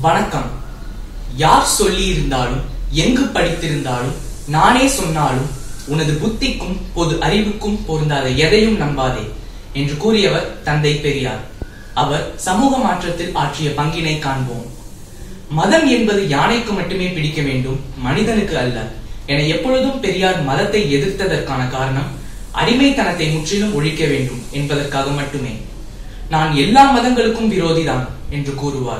வணக்கம் யார் சொல்லியிருந்தாலும் எங்கு படித்திருந்தாலும் நானே சொன்னாலும் உனது புத்திக்கும் பொது அறிவுக்கும் பொருந்தாத எதையும் நம்பாதே என்று கூறியவர் தந்தை பெரியார் அவர் சமூக மாற்றத்தில் ஆற்றிய பங்கினை காண்போம் மதம் என்பது யானைக்கு மட்டுமே பிடிக்க வேண்டும் மனிதனுக்கு அல்ல என எப்பொழுதும் பெரியார் மதத்தை எதிர்த்ததற்கான காரணம் அடிமைத்தனத்தை முற்றிலும் ஒழிக்க வேண்டும் என்பதற்காக மட்டுமே நான் எல்லா மதங்களுக்கும் விரோதிதான் என்று கூறுவார்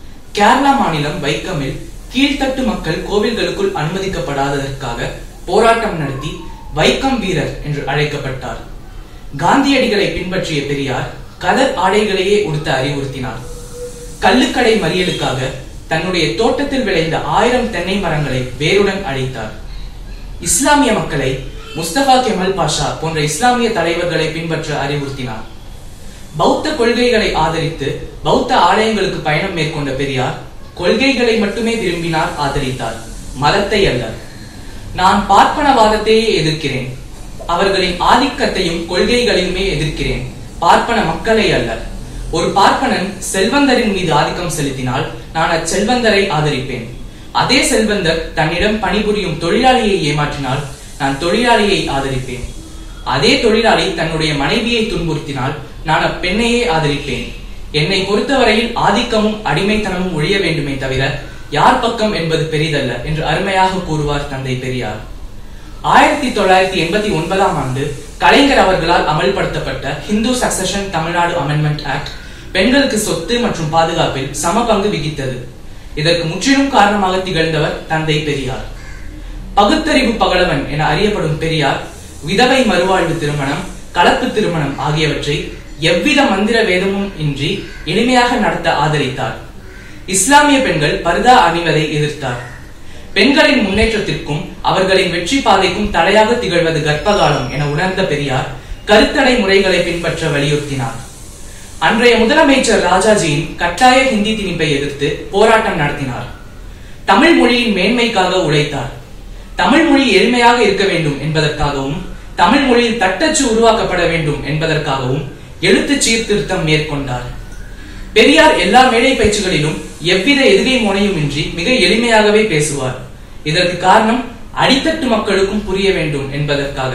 கேரளா மாநிலம் வைக்கமில் கீழ்த்தட்டு மக்கள் கோவில்களுக்குள் அனுமதிக்கப்படாததற்காக போராட்டம் நடத்தி வைக்கம் வீரர் என்று அழைக்கப்பட்டார் காந்தியடிகளை பின்பற்றிய பெரியார் கதர் ஆடைகளையே உடுத்த அறிவுறுத்தினார் கள்ளுக்கடை மறியலுக்காக தன்னுடைய தோட்டத்தில் விளைந்த ஆயிரம் தென்னை மரங்களை வேருடன் அழித்தார் இஸ்லாமிய மக்களை முஸ்தபா கெமல் பாஷா போன்ற இஸ்லாமிய தலைவர்களை பின்பற்ற அறிவுறுத்தினார் பௌத்த கொள்கைகளை ஆதரித்து பௌத்த ஆலயங்களுக்கு பயணம் மேற்கொண்ட பெரியார் கொள்கைகளை மட்டுமே விரும்பினார் ஆதரித்தார் மதத்தை அல்ல நான் பார்ப்பனவாதத்தையே எதிர்க்கிறேன் அவர்களின் ஆதிக்கத்தையும் கொள்கைகளையுமே எதிர்க்கிறேன் பார்ப்பன மக்களை அல்ல ஒரு பார்ப்பனன் செல்வந்தரின் மீது ஆதிக்கம் செலுத்தினால் நான் அச்செல்வந்தரை ஆதரிப்பேன் அதே செல்வந்தர் தன்னிடம் பணிபுரியும் தொழிலாளியை ஏமாற்றினால் நான் தொழிலாளியை ஆதரிப்பேன் அதே தொழிலாளி தன்னுடைய மனைவியை துன்புறுத்தினால் நான் அப்பெண்ணையே ஆதரிப்பேன் என்னை பொறுத்தவரையில் ஆதிக்கமும் அடிமைத்தனமும் ஒழிய வேண்டுமே தவிர யார் பக்கம் என்பது பெரிதல்ல என்று அருமையாக கூறுவார் தந்தை பெரியார் ஆயிரத்தி தொள்ளாயிரத்தி எண்பத்தி ஒன்பதாம் ஆண்டு கலைஞர் அவர்களால் அமல்படுத்தப்பட்ட Hindu succession Tamil Nadu amendment act பெண்களுக்கு சொத்து மற்றும் பாதுகாப்பில் சம பங்கு விகித்தது இதற்கு முற்றிலும் காரணமாக திகழ்ந்தவர் தந்தை பெரியார் பகுத்தறிவு பகலவன் என அறியப்படும் பெரியார் விதவை மறுவாழ்வு திருமணம் கலப்பு திருமணம் ஆகியவற்றை எவ்வித மந்திர வேதமும் இன்றி எளிமையாக நடத்த ஆதரித்தார் இஸ்லாமிய பெண்கள் பர்தா அணிவதை எதிர்த்தார் பெண்களின் முன்னேற்றத்திற்கும் அவர்களின் வெற்றி பாதைக்கும் தடையாக திகழ்வது கர்ப்பகாலம் என உணர்ந்த பெரியார் கருத்தடை முறைகளை பின்பற்ற வலியுறுத்தினார் அன்றைய முதலமைச்சர் ராஜாஜியின் கட்டாய ஹிந்தி திணிப்பை எதிர்த்து போராட்டம் நடத்தினார் தமிழ் மொழியின் மேன்மைக்காக உழைத்தார் தமிழ் மொழி எளிமையாக இருக்க வேண்டும் என்பதற்காகவும் தமிழ் மொழியில் தட்டச்சு உருவாக்கப்பட வேண்டும் என்பதற்காகவும் எழுத்து சீர்திருத்தம் மேற்கொண்டார் பெரியார் எல்லா மேடை பயிற்சிகளிலும் எவ்வித எதிரை முனையுமின்றி மிக எளிமையாகவே பேசுவார் இதற்கு காரணம் அடித்தட்டு மக்களுக்கும் புரிய வேண்டும் என்பதற்காக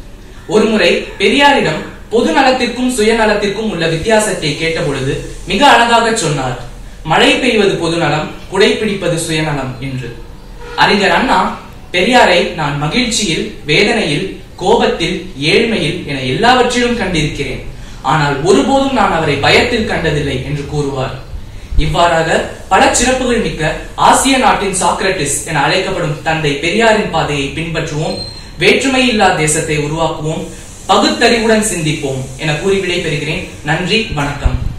ஒருமுறை பெரியாரிடம் பொது நலத்திற்கும் சுயநலத்திற்கும் உள்ள வித்தியாசத்தை கேட்டபொழுது மிக அழகாக சொன்னார் மழை பெய்வது பொதுநலம் குடை பிடிப்பது சுயநலம் என்று அறிஞர் அண்ணா பெரியாரை நான் மகிழ்ச்சியில் வேதனையில் கோபத்தில் ஏழ்மையில் என எல்லாவற்றிலும் கண்டிருக்கிறேன் ஆனால் ஒருபோதும் நான் அவரை பயத்தில் கண்டதில்லை என்று கூறுவார் இவ்வாறாக பல சிறப்புகள் மிக்க ஆசிய நாட்டின் சாக்ரட்டிஸ் என அழைக்கப்படும் தந்தை பெரியாரின் பாதையை பின்பற்றுவோம் வேற்றுமை இல்லா தேசத்தை உருவாக்குவோம் பகுத்தறிவுடன் சிந்திப்போம் என கூறி விடைபெறுகிறேன் நன்றி வணக்கம்